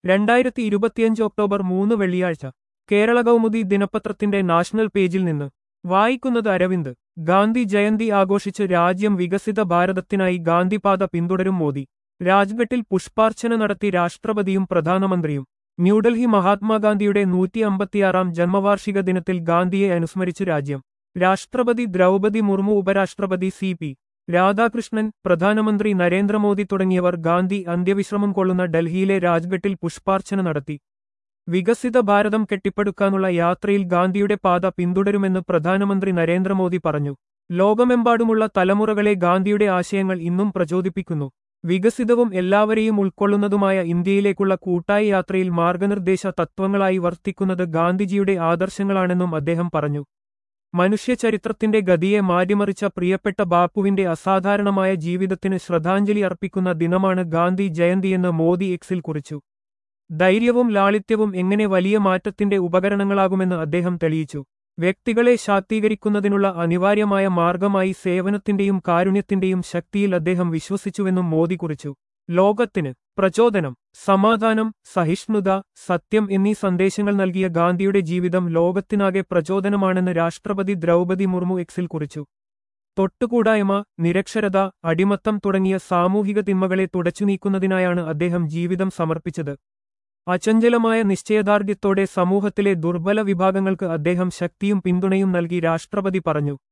രണ്ടായിരത്തി ഇരുപത്തിയഞ്ച് ഒക്ടോബർ മൂന്ന് വെള്ളിയാഴ്ച കേരള കൗമുദി ദിനപത്രത്തിന്റെ നാഷണൽ പേജിൽ നിന്ന് വായിക്കുന്നത് അരവിന്ദ് ഗാന്ധി ജയന്തി ആഘോഷിച്ച് രാജ്യം വികസിത ഭാരതത്തിനായി ഗാന്ധിപാത പിന്തുടരും മോദി രാജ്ഘട്ടിൽ പുഷ്പാർച്ചന നടത്തി രാഷ്ട്രപതിയും പ്രധാനമന്ത്രിയും ന്യൂഡൽഹി മഹാത്മാഗാന്ധിയുടെ നൂറ്റി അമ്പത്തിയാറാം ജന്മവാർഷിക ദിനത്തിൽ ഗാന്ധിയെ അനുസ്മരിച്ചു രാജ്യം രാഷ്ട്രപതി ദ്രൗപതി മുർമു ഉപരാഷ്ട്രപതി സി പി രാധാകൃഷ്ണൻ പ്രധാനമന്ത്രി നരേന്ദ്രമോദി തുടങ്ങിയവർ ഗാന്ധി അന്ത്യവിശ്രമം കൊള്ളുന്ന ഡൽഹിയിലെ രാജ്ഘട്ടിൽ പുഷ്പാർച്ചന നടത്തി വികസിത ഭാരതം കെട്ടിപ്പടുക്കാനുള്ള യാത്രയിൽ ഗാന്ധിയുടെ പാത പിന്തുടരുമെന്ന് പ്രധാനമന്ത്രി നരേന്ദ്രമോദി പറഞ്ഞു ലോകമെമ്പാടുമുള്ള തലമുറകളെ ഗാന്ധിയുടെ ആശയങ്ങൾ ഇന്നും പ്രചോദിപ്പിക്കുന്നു വികസിതവും എല്ലാവരെയും ഉൾക്കൊള്ളുന്നതുമായ ഇന്ത്യയിലേക്കുള്ള കൂട്ടായ യാത്രയിൽ മാർഗനിർദ്ദേശ തത്വങ്ങളായി വർത്തിക്കുന്നത് ഗാന്ധിജിയുടെ ആദർശങ്ങളാണെന്നും അദ്ദേഹം പറഞ്ഞു മനുഷ്യചരിത്രത്തിന്റെ ഗതിയെ മാറ്റിമറിച്ച പ്രിയപ്പെട്ട ബാപ്പുവിന്റെ അസാധാരണമായ ജീവിതത്തിന് ശ്രദ്ധാഞ്ജലി അർപ്പിക്കുന്ന ദിനമാണ് ഗാന്ധി ജയന്തിയെന്ന് മോദി എക്സിൽ കുറിച്ചു ധൈര്യവും ലാളിത്യവും എങ്ങനെ വലിയ മാറ്റത്തിന്റെ ഉപകരണങ്ങളാകുമെന്ന് അദ്ദേഹം തെളിയിച്ചു വ്യക്തികളെ ശാക്തീകരിക്കുന്നതിനുള്ള അനിവാര്യമായ മാർഗമായി സേവനത്തിന്റെയും കാരുണ്യത്തിന്റെയും ശക്തിയിൽ അദ്ദേഹം വിശ്വസിച്ചുവെന്നും മോദി കുറിച്ചു ലോകത്തിന് പ്രചോദനം സമാധാനം സഹിഷ്ണുത സത്യം എന്നീ സന്ദേശങ്ങൾ നൽകിയ ഗാന്ധിയുടെ ജീവിതം ലോകത്തിനാകെ പ്രചോദനമാണെന്ന് രാഷ്ട്രപതി ദ്രൗപതി മുർമു എക്സിൽ കുറിച്ചു തൊട്ടുകൂടായ്മ നിരക്ഷരത അടിമത്തം തുടങ്ങിയ സാമൂഹിക തിന്മകളെ തുടച്ചുനീക്കുന്നതിനായാണ് അദ്ദേഹം ജീവിതം സമർപ്പിച്ചത് അചഞ്ചലമായ നിശ്ചയദാർഢ്യത്തോടെ സമൂഹത്തിലെ ദുർബല വിഭാഗങ്ങൾക്ക് അദ്ദേഹം ശക്തിയും പിന്തുണയും നൽകി രാഷ്ട്രപതി പറഞ്ഞു